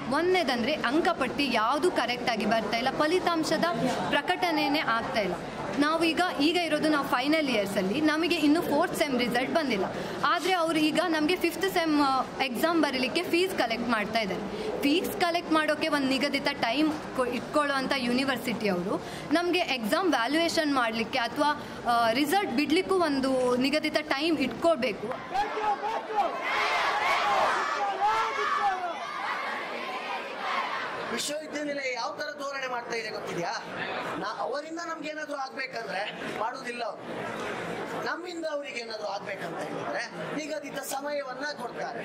ಒಂದನೇದಂದರೆ ಅಂಕಪಟ್ಟಿ ಯಾವುದು ಕರೆಕ್ಟಾಗಿ ಬರ್ತಾ ಇಲ್ಲ ಫಲಿತಾಂಶದ ಪ್ರಕಟಣೆನೇ ಆಗ್ತಾ ಇಲ್ಲ ನಾವೀಗ ಈಗ ಇರೋದು ನಾವು ಫೈನಲ್ ಇಯರ್ಸಲ್ಲಿ ನಮಗೆ ಇನ್ನೂ ಫೋರ್ತ್ ಸೆಮ್ ರಿಸಲ್ಟ್ ಬಂದಿಲ್ಲ ಆದರೆ ಅವರು ಈಗ ನಮಗೆ ಫಿಫ್ತ್ ಸೆಮ್ ಎಕ್ಸಾಮ್ ಬರೀಲಿಕ್ಕೆ ಫೀಸ್ ಕಲೆಕ್ಟ್ ಮಾಡ್ತಾ ಇದ್ದಾರೆ ಫೀಸ್ ಕಲೆಕ್ಟ್ ಮಾಡೋಕ್ಕೆ ಒಂದು ನಿಗದಿತ ಟೈಮ್ ಇಟ್ಕೊಳ್ಳುವಂಥ ಯೂನಿವರ್ಸಿಟಿ ಅವರು ನಮಗೆ ಎಕ್ಸಾಮ್ ವ್ಯಾಲ್ಯೂಯೇಷನ್ ಮಾಡಲಿಕ್ಕೆ ಅಥವಾ ರಿಸಲ್ಟ್ ಬಿಡಲಿಕ್ಕೂ ಒಂದು ನಿಗದಿತ ಟೈಮ್ ಇಟ್ಕೊಳ್ಬೇಕು ವಿಶ್ವವಿದ್ಯಾನಿಲಯ ಯಾವ ತರ ಧೋರಣೆ ಮಾಡ್ತಾ ಇದೆ ಗೊತ್ತಿದ್ಯಾ ನಾ ಅವರಿಂದ ನಮ್ಗೆ ಏನಾದ್ರು ಆಗ್ಬೇಕಂದ್ರೆ ಮಾಡುವುದಿಲ್ಲ ಅವರು ನಮ್ಮಿಂದ ಅವ್ರಿಗೆ ಏನಾದ್ರು ಆಗ್ಬೇಕಂತ ಹೇಳಿದ್ರೆ ನಿಗದಿತ ಸಮಯವನ್ನ ಕೊಡ್ತಾರೆ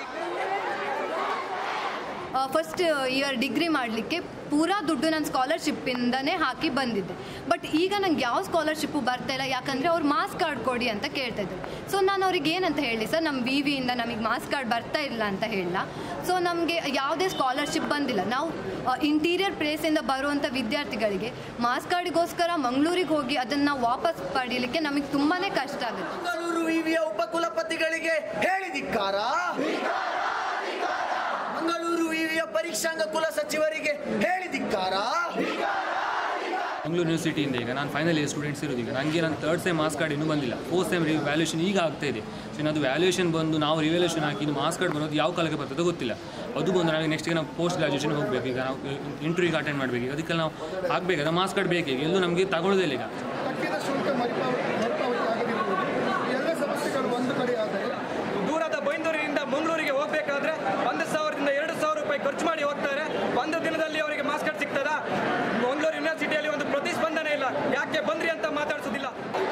ಫಸ್ಟ್ ಇಯರ್ ಡಿಗ್ರಿ ಮಾಡಲಿಕ್ಕೆ ಪೂರಾ ದುಡ್ಡು ನಾನು ಸ್ಕಾಲರ್ಶಿಪ್ಪಿಂದನೇ ಹಾಕಿ ಬಂದಿದ್ದೆ ಬಟ್ ಈಗ ನಂಗೆ ಯಾವ ಸ್ಕಾಲರ್ಶಿಪ್ಪು ಬರ್ತಾ ಇಲ್ಲ ಯಾಕಂದರೆ ಅವ್ರು ಮಾಸ್ ಕಾರ್ಡ್ ಕೊಡಿ ಅಂತ ಕೇಳ್ತಾ ಇದ್ರು ಸೊ ನಾನು ಅವ್ರಿಗೆ ಏನಂತ ಹೇಳಿ ಸರ್ ನಮ್ಮ ವಿ ವಿಯಿಂದ ನಮಗೆ ಮಾಸ್ ಕಾರ್ಡ್ ಬರ್ತಾ ಇಲ್ಲ ಅಂತ ಹೇಳಲ್ಲ ಸೊ ನಮಗೆ ಯಾವುದೇ ಸ್ಕಾಲರ್ಶಿಪ್ ಬಂದಿಲ್ಲ ನಾವು ಇಂಟೀರಿಯರ್ ಪ್ಲೇಸಿಂದ ಬರುವಂಥ ವಿದ್ಯಾರ್ಥಿಗಳಿಗೆ ಮಾಸ್ ಕಾರ್ಡಿಗೋಸ್ಕರ ಮಂಗಳೂರಿಗೆ ಹೋಗಿ ಅದನ್ನು ನಾವು ವಾಪಸ್ ಪಡೀಲಿಕ್ಕೆ ನಮಗೆ ತುಂಬಾ ಕಷ್ಟ ಆಗುತ್ತೆ ಮಂಗಳೂರು ವಿವಿಯ ಉಪಕುಲಪತಿಗಳಿಗೆ ಹೇಳಿದಿಕ್ಕಾರ ಮಂಗಳೂರು ವಿವಿಯ ಪರೀಕ್ಷಾಂಗ ಕುಲ ಸಚಿವರಿಗೆ ಹೇಳಿದಿಕ್ಕಾರ ಮಂಗಳೂರು ಯೂನಿವರ್ಸಿಟಿಯಿಂದ ಈಗ ನಾನು ಫೈನಲ್ ಇಯರ್ ಸ್ಟೂಡೆಂಟ್ಸ್ ಇರೋದು ಈಗ ನನಗೆ ನನ್ನ ತರ್ಡ್ ಸೆಮ್ ಮಾರ್ಕ್ಸ್ ಕಾರ್ಡ್ ಇನ್ನೂ ಬಂದಿಲ್ಲ ಫೋರ್ತ್ ಸೆಮ್ ವ್ಯಾಲ್ಯೂಷನ್ ಈಗ ಆಗ್ತಾ ಇದೆ ಸೊ ಅದು ವ್ಯಾಲ್ಯೂಷನ್ ಬಂದು ನಾವು ರಿವ್ಯಾಲ್ಯೂಷನ್ ಹಾಕಿ ಇನ್ನು ಮಾರ್ಕ್ಸ್ ಕಾರ್ಡ್ ಬರೋದು ಯಾವ ಕಾಲಕ್ಕೆ ಬರ್ತದೆ ಗೊತ್ತಿಲ್ಲ ಅದು ಬಂದು ನಾವು ನೆಕ್ಸ್ಟ್ಗೆ ನಾವು ಪೋಸ್ಟ್ ಗ್ರಾಜುಯೇಷನ್ ಹೋಗಬೇಕು ಈಗ ನಾವು ಇಂಟರ್ವ್ಯೂಗೆ ಅಟೆಂಡ್ ಮಾಡಬೇಕು ಈಗ ಅದಕ್ಕೆ ನಾವು ಆಗಬೇಕಾದ್ರೆ ಮಾರ್ಕ್ಸ್ ಕಾರ್ಡ್ ಬೇಕೀಗ ಎಲ್ಲೂ ನಮಗೆ ತಗೊಳ್ಳೋದಿಲ್ಲ ಈಗ ಕಟ್ಟಿದ ಶುಲ್ಕ ಮರುಪಾವತಿ ಮರುಪಾವತಿ ಆಗದಿರುವುದು ಈ ಎಲ್ಲ ಸಮಸ್ಯೆಗಳು ಒಂದು ಕಡೆ ಆದರೆ ದೂರದ ಬೈಂದೂರಿನಿಂದ ಮಂಗಳೂರಿಗೆ ಹೋಗಬೇಕಾದ್ರೆ ಒಂದು ಸಾವಿರದಿಂದ ಎರಡು ಸಾವಿರ ರೂಪಾಯಿ ಖರ್ಚು ಮಾಡಿ ಹೋಗ್ತಾರೆ ಒಂದು ದಿನದಲ್ಲಿ ಅವರಿಗೆ ಮಾಸ್ ಕಾರ್ಡ್ ಸಿಗ್ತದಾ ಮಂಗಳೂರು ಯೂನಿವರ್ಸಿಟಿಯಲ್ಲಿ ಒಂದು ಪ್ರತಿಸ್ಪಂದನೆ ಇಲ್ಲ ಯಾಕೆ ಬಂದ್ರಿ ಅಂತ ಮಾತಾಡಿಸೋದಿಲ್ಲ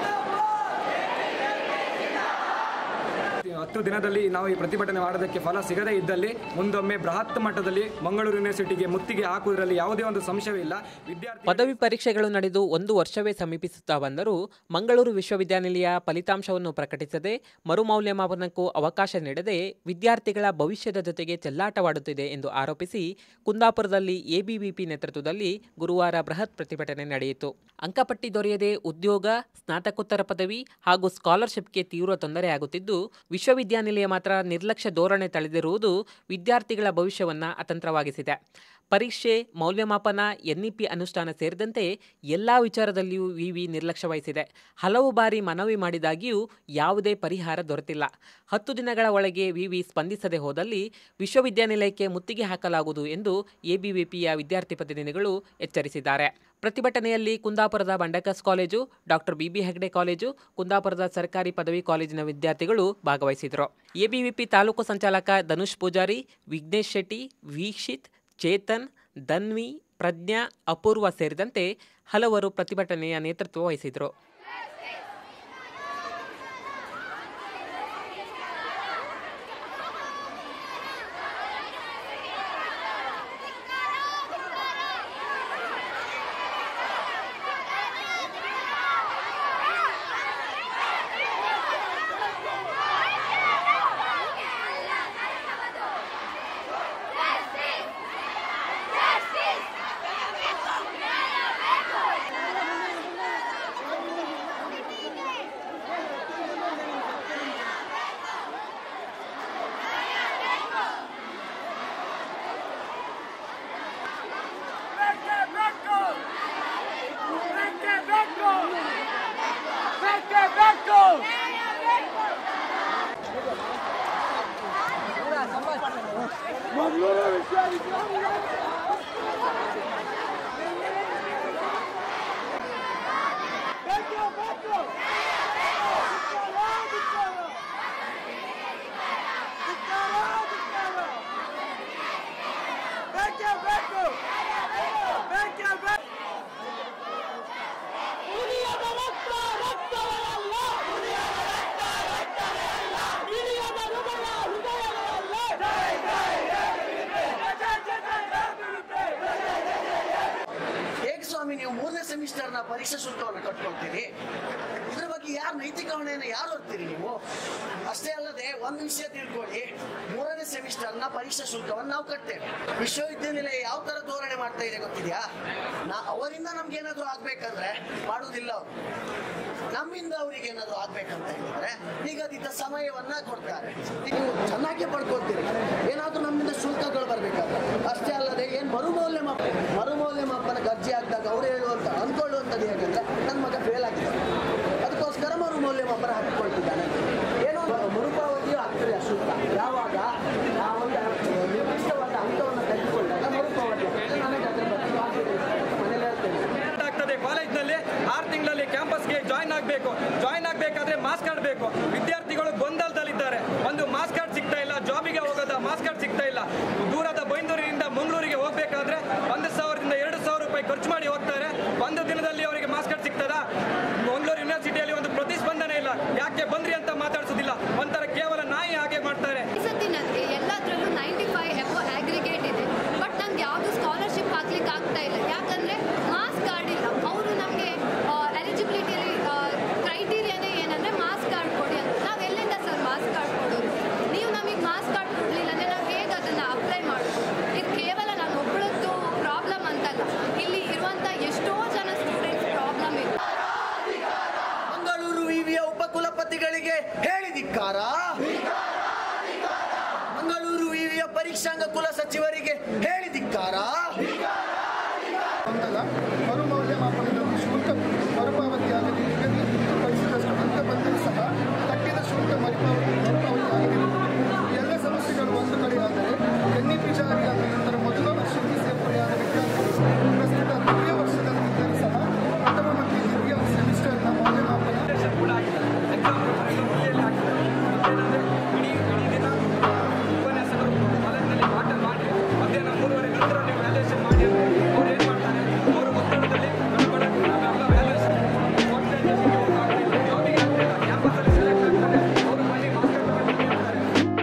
ಹತ್ತು ದಿನದಲ್ಲಿ ನಾವು ಈ ಪ್ರತಿಭಟನೆ ಮಾಡೋದಕ್ಕೆ ಫಲ ಸಿಗದೇ ಇದ್ದಲ್ಲಿ ಮುಂದೊಮ್ಮೆ ಬೃಹತ್ ಮಟ್ಟದಲ್ಲಿ ಮಂಗಳೂರು ಯೂನಿವರ್ಸಿಟಿಗೆ ಮುತ್ತಿಗೆ ಹಾಕುವುದರಲ್ಲಿ ಯಾವುದೇ ಒಂದು ಸಂಶಯವಿಲ್ಲ ವಿದ್ಯಾರ್ಥಿ ಪದವಿ ಪರೀಕ್ಷೆಗಳು ನಡೆದು ಒಂದು ವರ್ಷವೇ ಸಮೀಪಿಸುತ್ತಾ ಬಂದರೂ ಮಂಗಳೂರು ವಿಶ್ವವಿದ್ಯಾನಿಲಯ ಫಲಿತಾಂಶವನ್ನು ಪ್ರಕಟಿಸದೆ ಮರುಮೌಲ್ಯಮಾಪನಕ್ಕೂ ಅವಕಾಶ ನೀಡದೆ ವಿದ್ಯಾರ್ಥಿಗಳ ಭವಿಷ್ಯದ ಜೊತೆಗೆ ಚೆಲ್ಲಾಟವಾಡುತ್ತಿದೆ ಎಂದು ಆರೋಪಿಸಿ ಕುಂದಾಪುರದಲ್ಲಿ ಎಬಿವಿಪಿ ನೇತೃತ್ವದಲ್ಲಿ ಗುರುವಾರ ಬೃಹತ್ ಪ್ರತಿಭಟನೆ ನಡೆಯಿತು ಅಂಕಪಟ್ಟಿ ದೊರೆಯದೆ ಉದ್ಯೋಗ ಸ್ನಾತಕೋತ್ತರ ಪದವಿ ಹಾಗೂ ಸ್ಕಾಲರ್ಶಿಪ್ಗೆ ತೀವ್ರ ತೊಂದರೆಯಾಗುತ್ತಿದ್ದು ವಿಶ್ವವಿದ್ಯಾನಿಲಯ ಮಾತ್ರ ನಿರ್ಲಕ್ಷ್ಯ ಧೋರಣೆ ತಳೆದಿರುವುದು ವಿದ್ಯಾರ್ಥಿಗಳ ಭವಿಷ್ಯವನ್ನು ಅತಂತ್ರವಾಗಿಸಿದೆ ಪರೀಕ್ಷೆ ಮೌಲ್ಯಮಾಪನ ಎನ್ಇಪಿ ಅನುಷ್ಠಾನ ಸೇರಿದಂತೆ ಎಲ್ಲ ವಿಚಾರದಲ್ಲಿಯೂ ವಿವಿ ನಿರ್ಲಕ್ಷ್ಯ ವಹಿಸಿದೆ ಹಲವು ಬಾರಿ ಮನವಿ ಮಾಡಿದಾಗಿಯೂ ಯಾವುದೇ ಪರಿಹಾರ ದೊರೆತಿಲ್ಲ ಹತ್ತು ದಿನಗಳ ಒಳಗೆ ವಿವಿ ಸ್ಪಂದಿಸದೆ ಹೋದಲ್ಲಿ ವಿಶ್ವವಿದ್ಯಾನಿಲಯಕ್ಕೆ ಮುತ್ತಿಗೆ ಹಾಕಲಾಗುವುದು ಎಂದು ಎಬಿವಿಪಿಯ ವಿದ್ಯಾರ್ಥಿ ಪ್ರತಿನಿಧಿಗಳು ಎಚ್ಚರಿಸಿದ್ದಾರೆ ಪ್ರತಿಭಟನೆಯಲ್ಲಿ ಕುಂದಾಪುರದ Bhandarkars college doctor B B Hegde college ಕುಂದಾಪುರದ ಸರ್ಕಾರಿ ಪದವಿ ಕಾಲೇಜಿನ ವಿದ್ಯಾರ್ಥಿಗಳು ಭಾಗವಹಿಸಿದರು ಎಬಿವಿಪಿ ತಾಲೂಕು ಸಂಚಾಲಕ ಧನುಷ್ ಪೂಜಾರಿ ವಿಘ್ನೇಶ್ ಶೆಟ್ಟಿ ವೀಕ್ಷಿತ್ ಚೇತನ್ ಧನ್ವಿ ಪ್ರಜ್ಞಾ ಅಪೂರ್ವ ಸೇರಿದಂತೆ ಹಲವರು ಪ್ರತಿಭಟನೆಯ ನೇತೃತ್ವ ವಹಿಸಿದರು ಹೇಗೆ ಸ್ವಾಮಿ ನೀವು ಮೂರನೇ ಸೆಮಿಸ್ಟರ್ನ ಪರೀಕ್ಷಾ ಶುಲ್ಕವನ್ನು ಕಟ್ಕೊಳ್ತೀರಿ ಇದ್ರ ಬಗ್ಗೆ ಯಾರು ನೈತಿಕ ಹೊಣೆಯನ್ನು ಯಾರು ಹೊರ್ತೀರಿ ನೀವು ಅಷ್ಟೇ ಅಲ್ಲದೆ ಒಂದು ವಿಷಯ ತಿಳ್ಕೊಳ್ಳಿ ಮೂರನೇ ಸೆಮಿಸ್ಟರ್ನ ಪರೀಕ್ಷಾ ಶುಲ್ಕವನ್ನು ನಾವು ಕಟ್ತೇವೆ ವಿಶ್ವವಿದ್ಯಾನಿಲಯ ಯಾವ ತರ ಧೋರಣೆ ಮಾಡ್ತಾ ಇದೆ ಗೊತ್ತಿದ್ಯಾ ನಾ ಅವರಿಂದ ನಮ್ಗೆ ಏನಾದ್ರು ಆಗ್ಬೇಕಂದ್ರೆ ಮಾಡುವುದಿಲ್ಲ ಅವರು ನಮ್ಮಿಂದ ಅವರಿಗೆ ಏನಾದ್ರು ಆಗ್ಬೇಕಂತ ಹೇಳಿದ್ರೆ ನಿಗದಿತ ಸಮಯವನ್ನ ಕೊಡ್ತಾರೆ ನೀವು ಚೆನ್ನಾಗಿ ಪಡ್ಕೊಳ್ತೀರಿ ಏನಾದ್ರೂ ನಮ್ಮಿಂದ ಶುಲ್ಕಗಳು ಬರ್ಬೇಕಾದ್ರೆ ಅಷ್ಟೇ ಅಲ್ಲದೆ ಏನ್ ಮರುಮೌಲ್ಯಮಾಪ ಮರುಮೌಲ್ಯಮಾಪನ ಗರ್ಜೆ ಆಗಿದಾಗ ಅವ್ರು ಹೇಳುವಂತ ಅಂದ್ಕೊಳ್ಳುವಂಥದ್ದು ಹೇಗಂದ್ರೆ ನನ್ನ ಮಗ ಫೇಲ್ ಆಗಿದೆ ಅದಕ್ಕೋಸ್ಕರ ಮರುಮೌಲ್ಯಮಾಪನ ಹಾಕಿಕೊಳ್ತಿದ್ದಾನೆ ಏನೋ ಮರುಪಾವತಿಯೂ ಆಗ್ತದೆ ಆ ಶುಲ್ಕ ಯಾವಾಗ ನಾವೊಂದು ನಿರ್ದಿಷ್ಟವಾದ ಅಂಕವನ್ನು ತೆಗೆದುಕೊಂಡಾಗ ಮರುಪಾವತಿ ಆಗ್ತದೆ ನನಗೆ ಅದ್ರ ಬಗ್ಗೆ ಆಸಕ್ತಿ ಇದೆ. ಮನೇಲಿ ಹೇಳ್ತೇನೆ ಆಗ್ತದೆ ಕಾಲೇಜ್ನಲ್ಲಿ ಆರು ತಿಂಗಳಲ್ಲಿ ಕ್ಯಾಂಪಸ್ಗೆ ಜಾಯ್ನ್ ಆಗಬೇಕು ಜಾಯ್ನ್ ಆಗಬೇಕಾದ್ರೆ ಮಾಸ್ ಕಾರ್ಡ್ ಬೇಕು ವಿದ್ಯಾರ್ಥಿಗಳು ಗೊಂದಲದಲ್ಲಿದ್ದಾರೆ ಒಂದು ಮಾಸ್ ಕಾರ್ಡ್ ಸಿಗ್ತಾ ಇಲ್ಲ ಜಾಬಿಗೆ ಹೋಗೋದ ಮಾಸ್ ಕಾರ್ಡ್ ಸಿಗ್ತಾ ಇಲ್ಲ ದೂರದ ಬೈಂದೂರಿನಿಂದ ಮಂಗಳೂರಿಗೆ ಹೋಗ್ಬೇಕಾದ್ರೆ ಒಂದು ಸಾವಿರದಿಂದ ಎರಡು ಸಾವಿರ ರೂಪಾಯಿ ಖರ್ಚು ಮಾಡಿ ಹೋಗ್ತಾರೆ ಒಂದು ದಿನದಲ್ಲಿ ಅವರಿಗೆ ಮಾಸ್ ಕಾರ್ಡ್ ಸಿಗ್ತದಾ ಮಂಗಳೂರು ಯೂನಿವರ್ಸಿಟಿಯಲ್ಲಿ ಒಂದು ಪ್ರತಿಸ್ಪಂದನೆ ಇಲ್ಲ ಯಾಕೆ ಬಂದ್ರಿ ಅಂತ ಮಾತಾಡ್ಸೋದಿಲ್ಲ ಒಂಥರ ಕೇವಲ ನಾಯಿ ಹಾಗೆ ಮಾಡ್ತಾರೆ ಈ ಸತಿ ನನಗೆ ಎಲ್ಲದರಲ್ಲೂ ನೈಂಟಿ ಫೈವ್ ಎಫ್ ಆಗ್ರಿಗೇಟ್ ಇದೆ ಬಟ್ ನಂಗೆ ಯಾವುದು ಸ್ಕಾಲರ್ಶಿಪ್ ಹಾಕ್ಲಿಕ್ಕೆ ಆಗ್ತಾ ಇಲ್ಲ ಯಾಕಂದರೆ ಮಾಸ್ ಕಾರ್ಡ್ ಇಲ್ಲ ಅವರು ನಮಗೆ ಎಲಿಜಿಬಿಲಿಟಿಯಲ್ಲಿ ಕ್ರೈಟೀರಿಯಾನೇ ಏನಂದರೆ ಮಾಸ್ ಕಾರ್ಡ್ ಕೊಡಿ ಅಂತ ನಾವು ಎಲ್ಲಿಂದ ಸರ್ ಮಾಸ್ ಕಾರ್ಡ್ ಕೊಡೋದು ನೀವು ನಮಗೆ ಮಾಸ್ ಕಾರ್ಡ್ ಕೊಡಲಿಲ್ಲ ಅಂದರೆ ನಾವು ಹೇಗೆ ಅದನ್ನು ಅಪ್ಲೈ ಮಾಡೋದು ಇದು ಕೇವಲ ನಾನು ಒಬ್ಬಳದ್ದು ಪ್ರಾಬ್ಲಮ್ ಅಂತಲ್ಲ ಇಲ್ಲಿ ಇರುವಂಥ ಎಷ್ಟೋ ಜನ ಸ್ಟೂಡೆಂಟ್ಸ್ ಪ್ರಾಬ್ಲಮ್ ಇದೆ ಮಂಗಳೂರು ವಿವಿಯ ಉಪಕುಲಪತಿಗಳಿಗೆ ಹೇಳಿದಿಕ್ಕಾರ ಮಂಗಳೂರು ವಿವಿಯ ಪರೀಕ್ಷಾಂಗ ಕುಲ ಸಚಿವರಿಗೆ ಹೇಳಿದಿಕ್ಕಾರ ಬಂದಾಗ ಮರುಮೌಲ್ಯಮಾಪನದಲ್ಲಿ ಶುಲ್ಕ ಮರುಪಾವತಿಯಾಗದೆ ನಿಗದಿಪಡಿಸಿದಷ್ಟು ಅಂಕ ಬಂದರೂ ಸಹ ಕಟ್ಟಿದ ಶುಲ್ಕ ಮರುಪಾವತಿ ಮರುಪಾವತಿಯಾಗದಿರುವುದು ಈ ಎಲ್ಲ ಸಮಸ್ಯೆಗಳು ಒಂದು ಕಡೆ ಆದರೆ ಎನ್ ಇ ಪಿ ಜಾರಿಯಾದ ನಂತರ ಮೊದಲ ವರ್ಷಕ್ಕೆ ಸೇರ್ಪಡೆಯಾದ ವಿದ್ಯಾರ್ಥಿಗಳು ಪ್ರಸ್ತುತ ದ್ವಿತೀಯ ವರ್ಷದಲ್ಲಿದ್ದರೂ ಸಹ ಪ್ರಥಮ ಮತ್ತು ದ್ವಿತೀಯ ಸೆಮಿಸ್ಟರ್ನ ಮೌಲ್ಯಮಾಪನ ಕೂಡ ಆಗಿದೆ ಎಕ್ಸಾಮ್ ಹುಬ್ಳಿಯಲ್ಲಿ ಆಗ್ತದೆ ಏನಂದ್ರೆ ಇಡೀ ಇಡೀ ದಿನ ಉಪನ್ಯಾಸಕರು ಕಾಲೇಜಿನಲ್ಲಿ ಪಾಠ ಮಾಡಿ ಮಧ್ಯಾಹ್ನ ಮೂರುವರೆ ನಂತರ ನೀವು ವ್ಯಾಲ್ಯೂಯೇಷನ್ ಮಾಡಿ ಅಂದ್ರೆ ಅವ್ರು ಏನು ಮಾಡ್ತಾರೆ ಅವರು ಒತ್ತಡದಲ್ಲಿ ಗಡಬಡ ನಾವೆಲ್ಲ ವ್ಯಾಲ್ಯೂಯೇಷನ್ ಜಾಬಿಗೆ ಆಗ್ತಿಲ್ಲ ಕ್ಯಾಂಪಸಲ್ಲಿ ಸೆಲೆಕ್ಟ್ ಆಗ್ತಾರೆ ಅವರು ಬನ್ನಿ ಮಾಸ್ಟರ್ ಹೇಳ್ತಾರೆ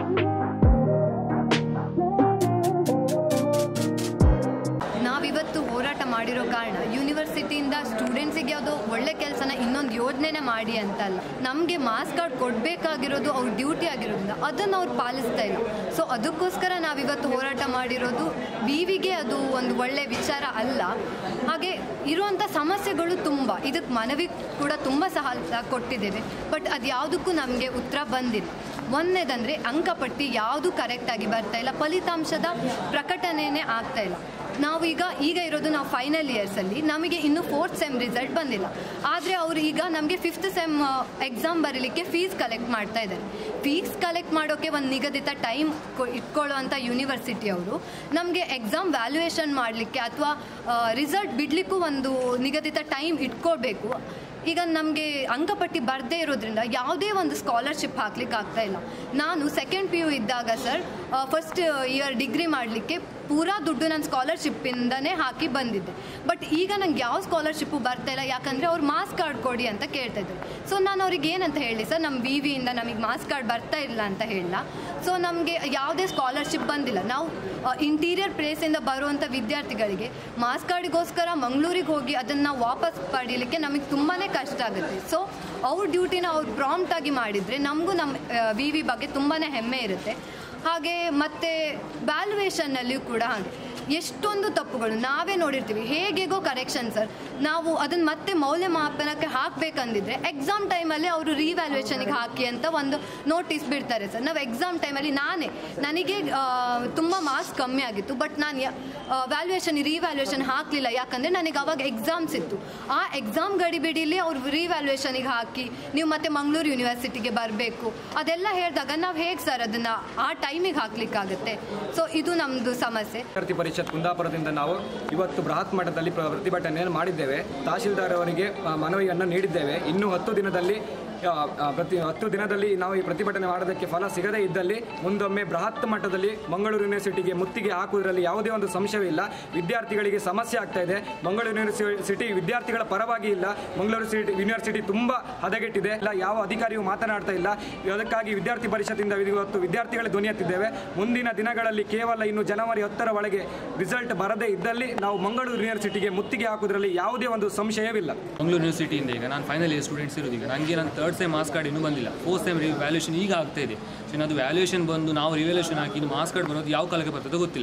ನಾವಿವತ್ತು ಹೋರಾಟ ಮಾಡಿರೋ ಕಾರಣ ಯೂನಿವರ್ಸಿಟಿಯಿಂದ ಸ್ಟೂಡೆಂಟ್ಸಿಗೆ ಅದು ಒಳ್ಳೆ ಕೆಲಸನ ಇನ್ನೊಂದು ಯೋಜನೆನೇ ಮಾಡಿ ಅಂತಲ್ಲ ನಮಗೆ ಮಾಸ್ ಕಾರ್ಡ್ ಕೊಡಬೇಕಾಗಿರೋದು ಅವ್ರ ಡ್ಯೂಟಿ ಆಗಿರೋದ್ರಿಂದ ಅದನ್ನು ಅವ್ರು ಪಾಲಿಸ್ತಾ ಇಲ್ಲ ಸೊ ಅದಕ್ಕೋಸ್ಕರ ನಾವಿವತ್ತು ಹೋರಾಟ ಮಾಡಿರೋದು ವಿವಿಗೆ ಅದು ಒಂದು ಒಳ್ಳೆ ವಿಚಾರ ಅಲ್ಲ ಹಾಗೆ ಇರುವಂಥ ಸಮಸ್ಯೆಗಳು ತುಂಬ ಇದಕ್ಕೆ ಮನವಿ ಕೂಡ ತುಂಬ ಸಹ ಕೊಟ್ಟಿದ್ದೇವೆ ಬಟ್ ಅದು ಯಾವುದಕ್ಕೂ ನಮಗೆ ಉತ್ತರ ಬಂದಿಲ್ಲ ಒಂದನೇದಂದರೆ ಅಂಕಪಟ್ಟಿ ಯಾವುದು ಕರೆಕ್ಟಾಗಿ ಬರ್ತಾ ಇಲ್ಲ ಫಲಿತಾಂಶದ ಪ್ರಕಟಣೆನೇ ಆಗ್ತಾ ಇಲ್ಲ ನಾವು ಈಗ ಈಗ ಇರೋದು ನಾವು ಫೈನಲ್ ಇಯರ್ಸಲ್ಲಿ ನಮಗೆ ಇನ್ನೂ ಫೋರ್ತ್ ಸೆಮ್ ರಿಸಲ್ಟ್ ಬಂದಿಲ್ಲ ಆದರೆ ಅವರು ಈಗ ನಮಗೆ ಫಿಫ್ತ್ ಸೆಮ್ ಎಕ್ಸಾಮ್ ಬರೀಲಿಕ್ಕೆ ಫೀಸ್ ಕಲೆಕ್ಟ್ ಮಾಡ್ತಾ ಇದ್ದಾರೆ ಫೀಸ್ ಕಲೆಕ್ಟ್ ಮಾಡೋಕ್ಕೆ ಒಂದು ನಿಗದಿತ ಟೈಮ್ ಇಟ್ಕೊಳ್ಳುವಂಥ ಯೂನಿವರ್ಸಿಟಿ ಅವರು ನಮಗೆ ಎಕ್ಸಾಮ್ ವ್ಯಾಲ್ಯೂಯೇಷನ್ ಮಾಡಲಿಕ್ಕೆ ಅಥವಾ ರಿಸಲ್ಟ್ ಬಿಡಲಿಕ್ಕೂ ಒಂದು ನಿಗದಿತ ಟೈಮ್ ಇಟ್ಕೊಳ್ಬೇಕು ಈಗ ನಮಗೆ ಅಂಕಪಟ್ಟಿ ಬರದೇ ಇರೋದ್ರಿಂದ ಯಾವುದೇ ಒಂದು ಸ್ಕಾಲರ್ಶಿಪ್ ಹಾಕ್ಲಿಕ್ಕೆ ಆಗ್ತಾ ಇಲ್ಲ ನಾನು ಸೆಕೆಂಡ್ ಪಿ ಯು ಇದ್ದಾಗ ಸರ್ ಫಸ್ಟ್ ಇಯರ್ ಡಿಗ್ರಿ ಮಾಡಲಿಕ್ಕೆ ಪೂರಾ ದುಡ್ಡು ನಾನು ಸ್ಕಾಲರ್ಶಿಪ್ಪಿಂದನೇ ಹಾಕಿ ಬಂದಿದ್ದೆ ಬಟ್ ಈಗ ನಂಗೆ ಯಾವ ಸ್ಕಾಲರ್ಶಿಪ್ಪು ಬರ್ತಾ ಇಲ್ಲ ಯಾಕಂದರೆ ಅವ್ರು ಮಾಸ್ ಕಾರ್ಡ್ ಕೊಡಿ ಅಂತ ಕೇಳ್ತಾ ಇದ್ದಾರೆ ಸೊ ನಾನು ಅವ್ರಿಗೆ ಏನಂತ ಹೇಳಿ ಸರ್ ನಮ್ಮ ವಿ ವಿಯಿಂದ ನಮಗೆ ಮಾಸ್ ಕಾರ್ಡ್ ಬರ್ತಾ ಇಲ್ಲ ಅಂತ ಹೇಳ ಸೊ ನಮಗೆ ಯಾವುದೇ ಸ್ಕಾಲರ್ಶಿಪ್ ಬಂದಿಲ್ಲ ನಾವು ಇಂಟೀರಿಯರ್ ಪ್ಲೇಸಿಂದ ಬರುವಂಥ ವಿದ್ಯಾರ್ಥಿಗಳಿಗೆ ಮಾಸ್ ಕಾರ್ಡಿಗೋಸ್ಕರ ಮಂಗಳೂರಿಗೆ ಹೋಗಿ ಅದನ್ನು ವಾಪಸ್ ಪಡೀಲಿಕ್ಕೆ ನಮಗೆ ತುಂಬಾ ಕಷ್ಟ ಆಗುತ್ತೆ ಸೊ ಅವ್ರ ಡ್ಯೂಟಿನ ಅವ್ರು ಪ್ರಾಂಪ್ಟಾಗಿ ಮಾಡಿದರೆ ನಮಗೂ ನಮ್ಮ ವಿ ವಿ ಬಗ್ಗೆ ತುಂಬಾ ಹೆಮ್ಮೆ ಇರುತ್ತೆ ಹಾಗೆ ಮತ್ತು ವ್ಯಾಲ್ಯುವೇಷನ್ನಲ್ಲಿಯೂ ಕೂಡ ಹಾಗೆ ಎಷ್ಟೊಂದು ತಪ್ಪುಗಳು ನಾವೇ ನೋಡಿರ್ತೀವಿ ಹೇಗೇಗೋ ಕರೆಕ್ಷನ್ ಸರ್ ನಾವು ಅದನ್ನು ಮತ್ತೆ ಮೌಲ್ಯಮಾಪನಕ್ಕೆ ಹಾಕಬೇಕಂದಿದ್ರೆ ಎಕ್ಸಾಮ್ ಟೈಮಲ್ಲಿ ಅವರು ರಿವ್ಯಾಲ್ಯೂಯೇಷನಿಗೆ ಹಾಕಿ ಅಂತ ಒಂದು ನೋಟಿಸ್ ಬಿಡ್ತಾರೆ ಸರ್ ನಾವು ಎಕ್ಸಾಮ್ ಟೈಮಲ್ಲಿ ನಾನೇ ನನಗೆ ತುಂಬ ಮಾರ್ಕ್ಸ್ ಕಮ್ಮಿ ಆಗಿತ್ತು ಬಟ್ ನಾನು ವ್ಯಾಲ್ಯೂಯೇಷನ್ ರಿವ್ಯಾಲ್ಯೂಯೇಷನ್ ಹಾಕಲಿಲ್ಲ ಯಾಕಂದರೆ ನನಗೆ ಅವಾಗ ಎಕ್ಸಾಮ್ಸ್ ಇತ್ತು ಆ ಎಕ್ಸಾಮ್ ಗಡಿಬಿಡಿಲಿ ಅವ್ರು ರಿವ್ಯಾಲ್ಯೂಯೇಷನಿಗೆ ಹಾಕಿ ನೀವು ಮತ್ತೆ ಮಂಗಳೂರು ಯೂನಿವರ್ಸಿಟಿಗೆ ಬರಬೇಕು ಅದೆಲ್ಲ ಹೇಳಿದಾಗ ನಾವು ಹೇಗೆ ಸರ್ ಅದನ್ನು ಆ ಟೈಮಿಗೆ ಹಾಕ್ಲಿಕ್ಕಾಗುತ್ತೆ ಸೊ ಇದು ನಮ್ಮದು ಸಮಸ್ಯೆ ವಿದ್ಯಾರ್ಥಿ ಪರಿಷತ್ ಕುಂದಾಪುರದಿಂದ ನಾವು ಇವತ್ತು ಬೃಹತ್ ಮಟ್ಟದಲ್ಲಿ ಪ್ರ- ಪ್ರತಿಭಟನೆಯನ್ನು ಮಾಡಿದ್ದೇವೆ ತಹಶೀಲ್ದಾರ್ ಅವರಿಗೆ ಆ, ಮನವಿಯನ್ನು ನೀಡಿದ್ದೇವೆ ಇನ್ನು ಹತ್ತು ದಿನದಲ್ಲಿ ಆ, ಆ, ಪ್ರತಿ ಹತ್ತು ದಿನದಲ್ಲಿ ನಾವು ಈ ಪ್ರತಿಭಟನೆ ಮಾಡೋದಕ್ಕೆ ಫಲ ಸಿಗದೇ ಇದ್ದಲ್ಲಿ ಮುಂದೊಮ್ಮೆ ಬೃಹತ್ ಮಟ್ಟದಲ್ಲಿ ಮಂಗಳೂರು ಯೂನಿವರ್ಸಿಟಿಗೆ ಮುತ್ತಿಗೆ ಹಾಕುವುದರಲ್ಲಿ ಯಾವುದೇ ಒಂದು ಸಂಶಯವಿಲ್ಲ ವಿದ್ಯಾರ್ಥಿಗಳಿಗೆ ಸಮಸ್ಯೆ ಆಗ್ತಾ ಇದೆ ಮಂಗಳೂರು ಯೂನಿವರ್ಸಿಟಿ ವಿದ್ಯಾರ್ಥಿಗಳ ಪರವಾಗಿ ಇಲ್ಲ ಮಂಗಳೂರು ಸಿಟಿ ಯೂನಿವರ್ಸಿಟಿ ತುಂಬ ಹದಗೆಟ್ಟಿದೆ ಇಲ್ಲ ಯಾವ ಅಧಿಕಾರಿಯೂ ಮಾತನಾಡ್ತಾ ಇಲ್ಲ ಅದಕ್ಕಾಗಿ ವಿದ್ಯಾರ್ಥಿ ಪರಿಷತ್ತಿಂದ ಇವತ್ತು ವಿದ್ಯಾರ್ಥಿಗಳ ಧ್ವನಿ ಎತ್ತಿದ್ದೇವೆ ಮುಂದಿನ ದಿನಗಳಲ್ಲಿ ಕೇವಲ ಇನ್ನು ಜನವರಿ ಹತ್ತರ ಒಳಗೆ ರಿಸಲ್ಟ್ ಬರದೇ ಇದ್ದಲ್ಲಿ ನಾವು ಮಂಗಳೂರು ಯೂನಿವರ್ಸಿಟಿಗೆ ಮುತ್ತಿಗೆ ಹಾಕುವುದರಲ್ಲಿ ಯಾವುದೇ ಒಂದು ಸಂಶಯವಿಲ್ಲ ಮಂಗಳೂರು ಯೂನಿವರ್ಸಿಟಿಯಿಂದ ಈಗ ನಾನು ಫೈನಲ್ ಇಯರ್ ಸ್ಟೂಡೆಂಟ್ಸ್ ಇರೋದು ಈಗ ನನಗೆ ನನ್ನ ತರ್ಡ್ ಸೆಮ್ ಮಾರ್ಕ್ಸ್ ಕಾರ್ಡ್ ಇನ್ನೂ ಬಂದಿಲ್ಲ ಫೋರ್ತ್ ಸೆಮ್ ವ್ಯಾಲ್ಯೂಷನ್ ಈಗ ಆಗ್ತಾ ಇದೆ ಸೊ ಅದು ವ್ಯಾಲ್ಯೂಯೇಷನ್ ಬಂದು ನಾವು ರಿವ್ಯಾಲ್ಯೂಷನ್ ಹಾಕಿ ಇನ್ನು ಮಾರ್ಕ್ಸ್ ಕಾರ್ಡ್ ಬರೋದು ಯಾವ ಕಾಲಕ್ಕೆ ಬರ್ತದೆ ಗೊತ್ತಿಲ್ಲ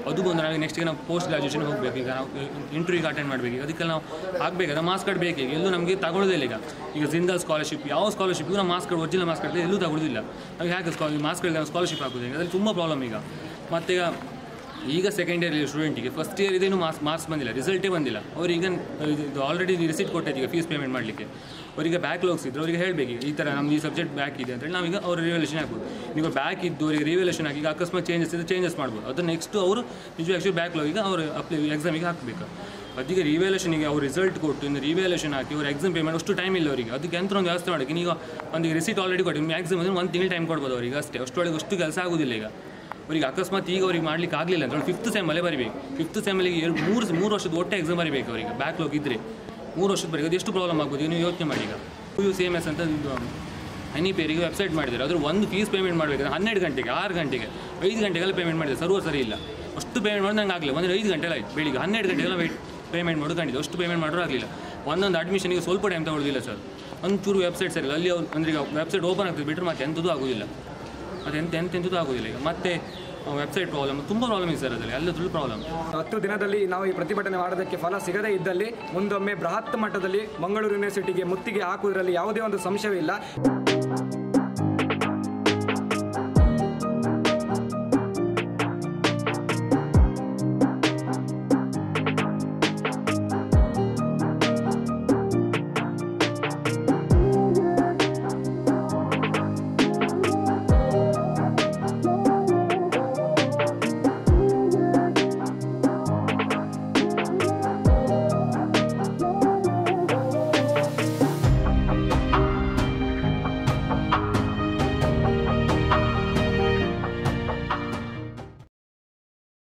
ಅದು ಬಂದು ನಾವು ನೆಕ್ಸ್ಟ್ಗೆ ನಾವು ಪೋಸ್ಟ್ ಗ್ರಾಜುಯೇಷನ್ ಹೋಗಬೇಕು ಈಗ ನಾವು ಇಂಟರ್ವ್ಯೂಗೆ ಅಟೆಂಡ್ ಮಾಡಬೇಕು ಅದಕ್ಕೆಲ್ಲ ನಾವು ಆಗಬೇಕಾದ್ರೆ ಮಾರ್ಕ್ಸ್ ಕಾರ್ಡ್ ಬೇಕು ಈಗ ಎಲ್ಲೂ ನಮಗೆ ತಗೊಳ್ಳೋದಿಲ್ಲ ಈಗ ಈಗ ಜಿಂದಾಲ್ ಸ್ಕಾಲರ್ಶಿಪ್ ಯಾವ ಸ್ಕಾಲರ್ಶಿಪ್ಗೂ ನಾವು marks card original marks card ಎಲ್ಲೂ ತಗೊಳ್ಳೋದಿಲ್ಲ ನಾವು ಹೇಗೆ ಸ್ಕಾಲ್ ಮಾರ್ಕ್ಸ್ ಕಾರ್ಡ್ ನಾವು ಸ್ಕಾಲರ್ಶಿಪ್ ಹಾಕೋದು ಈಗ ಅದ್ರಲ್ಲಿ ತುಂಬ ಪ್ರಾಬ್ಲಮ್ ಈಗ ಮತ್ತು ಈಗ ಈಗ ಸೆಕೆಂಡ್ ಇಯರ್ ಸ್ಟೂಡೆಂಟಿಗೆ ಫಸ್ಟ್ ಇಯರ್ ಇದೇನು ಮಾರ್ಕ್ಸ್ ಮಾರ್ಕ್ಸ್ ಬಂದಿಲ್ಲ ರಿಸಲ್ಟೇ ಬಂದಿಲ್ಲ ಅವ್ರಿಗೆ ಇದು ಆಲ್ರೆಡಿ ರಿಸಿಟ್ ಕೊಟ್ಟೈತೆ ಈಗ ಫೀಸ್ ಪೇಮೆಂಟ್ ಮಾಡಲಿಕ್ಕೆ ಅವರಿಗೆ ಬ್ಯಾಕ್ ಲಾಗ್ಸ್ ಇದ್ರು ಅವರಿಗೆ ಹೇಳಬೇಕು ಈ ಥರ ನಮ್ದು ಈ ಸಬ್ಜೆಕ್ಟ್ ಬ್ಯಾಕ್ ಇದೆ ಅಂತೇಳಿ ನಾವೀಗ ಅವ್ರ ರಿವಲ್ಯೂಷನ್ ಹಾಕ್ಬೋದು ನೀವು ಬ್ಯಾಕ್ ಇದ್ದು ಅವರಿಗೆ ರಿವಲ್ಯೂಷನ್ ಹಾಕಿ ಈಗ ಅಕಸ್ಮಾತ್ ಚೇಂಜಸ್ ಇದ್ದರೆ ಚೇಂಜಸ್ ಮಾಡ್ಬೋದು ಅದು ನೆಕ್ಸ್ಟ್ ಅವರು ನಿಜವಾಗಿ ಆ್ಯಕ್ಚುಲಿ ಬ್ಯಾಕ್ ಲಾಗಿಗೆ ಅವರು ಅಪ್ಲೈ ಎಕ್ಸಾಮಿಗೆ ಹಾಕಬೇಕು ಅದಕ್ಕೆ ರಿವ್ಯಾಲ್ಯೂಷನಿಗೆ ಅವ್ರು ರಿಸಲ್ಟ್ ಕೊಟ್ಟು ಇನ್ನು ರಿವ್ಯಾಲ್ಯೂಷನ್ ಹಾಕಿ ಅವ್ರ ಎಕ್ಸಾಮ್ ಪೇಮೆಂಟ್ ಅಷ್ಟು ಟೈಮ್ ಇಲ್ಲ ಅವರಿಗೆ ಅದಕ್ಕೆ ಅಂತ ಒಂದು ವ್ಯವಸ್ಥೆ ಮಾಡೋಕ್ಕೆ ಈಗ ಒಂದು ರಿಸಿಟ್ ಆಲ್ರೆಡಿ ಕೊಟ್ಟು ಮ್ಯಾಕ್ಸಿಮಮ್ ಅಂದರೆ ಒಂದು ತಿಂಗಳು ಟೈಮ್ ಕೊಡ್ಬೋದು ಅವರಿಗೆ ಅಷ್ಟೇ ಅಷ್ಟೊಳಗೆ ಅಷ್ಟು ಕೆಲಸ ಆಗೋದಿಲ್ಲ ಈಗ ಅವರಿಗೆ ಅಕಸ್ಮಾತ್ ಈಗ ಅವ್ರಿಗೆ ಮಾಡ್ಲಿಕ್ಕೆ ಆಗಲಿಲ್ಲ ಅಂತ ಫಿಫ್ತ್ ಸೆಮ್ಮಲ್ಲೇ ಬರೀಬೇಕು ಫಿಫ್ತ್ ಸೆಮ್ಮಲ್ಲಿಗೆ ಎರಡು ಮೂರು ಮೂರು ವರ್ಷದ ಒಟ್ಟೆ ಎಕ್ಸಾಮ್ ಬರೀಬೇಕು ಅವರಿಗೆ ಬ್ಯಾಕ್ ಲಾಗ್ ಇದ್ದರೆ ಮೂರು ವರ್ಷದ ಬರೀ ಅದು ಎಷ್ಟು ಪ್ರಾಬ್ಲಮ್ ಆಗ್ಬೋದು ಈಗ ನೀವು ಯೋಚನೆ ಮಾಡಿ ಈಗ ಯು ಸಿ ಎಮ್ ಎಸ್ ಅಂತ ಎನಿ ಪೇರಿಗೆ ವೆಬ್ಸೈಟ್ ಮಾಡಿದ್ದಾರೆ ಅದ್ರ ಒಂದು ಫೀಸ್ ಪೇಮೆಂಟ್ ಮಾಡಬೇಕಾದ್ರೆ ಹನ್ನೆರಡು ಗಂಟೆಗೆ ಆರು ಗಂಟೆಗೆ ಐದು ಗಂಟೆಗೆಲ್ಲ ಪೇಮೆಂಟ್ ಮಾಡಿದೆ ಸರ್ವರ್ ಸರಿ ಇಲ್ಲ ಅಷ್ಟು ಪೇಮೆಂಟ್ ಮಾಡಿ ನಂಗೆ ಆಗಲಿಲ್ಲ ಒಂದು ಐದು ಗಂಟೆ ಆಯ್ತು ಬೆಳಿಗ್ಗೆ ಹನ್ನೆರಡು ಗಂಟೆಗೆಲ್ಲ ವೆಯ್ಟ್ ಪೇಮೆಂಟ್ ಮಾಡೋದು ಕಂಡಿದೆ ಅಷ್ಟು ಪೇಮೆಂಟ್ ಮಾಡೋರು ಆಗಲಿಲ್ಲ ಒಂದೊಂದು ಅಡ್ಮಿಷನ್ಗೆ ಸ್ವಲ್ಪ ಟೈಮ್ ತಗೊಳ್ಳೋದಿಲ್ಲ ಸರ್ ಒಂಚೂರು ವೆಬ್ಸೈಟ್ ಸರಿ ಇಲ್ಲ ಅಲ್ಲಿ ಅವ್ರು ಅಂದ್ರೆ ಈಗ ವೆಬ್ಸೈಟ್ ಓಪನ್ ಆಗ್ತದೆ ಬಿಟ್ಟರೆ ಮತ್ತೆ ಎಂಥದ್ದು ಆಗೋದಿಲ್ಲ ಅದು ಎಂತ ಎಂತ ಎಂಥದ್ದು ಆಗೋದಿಲ್ಲ ಈಗ ಮತ್ತೆ ವೆಬ್ಸೈಟ್ ಪ್ರಾಬ್ಲಮ್ ತುಂಬ ಪ್ರಾಬ್ಲಮ್ ಇದೆ ಸರ್ ಅದರಲ್ಲಿ ಎಲ್ಲದ್ರಲ್ಲೂ ಪ್ರಾಬ್ಲಮ್ ಹತ್ತು ದಿನದಲ್ಲಿ ನಾವು ಈ ಪ್ರತಿಭಟನೆ ಮಾಡೋದಕ್ಕೆ ಫಲ ಸಿಗದೇ ಇದ್ದಲ್ಲಿ ಮುಂದೊಮ್ಮೆ ಬೃಹತ್ ಮಟ್ಟದಲ್ಲಿ ಮಂಗಳೂರು ಯೂನಿವರ್ಸಿಟಿಗೆ ಮುತ್ತಿಗೆ ಹಾಕುವುದರಲ್ಲಿ ಯಾವುದೇ ಒಂದು ಸಂಶಯವಿಲ್ಲ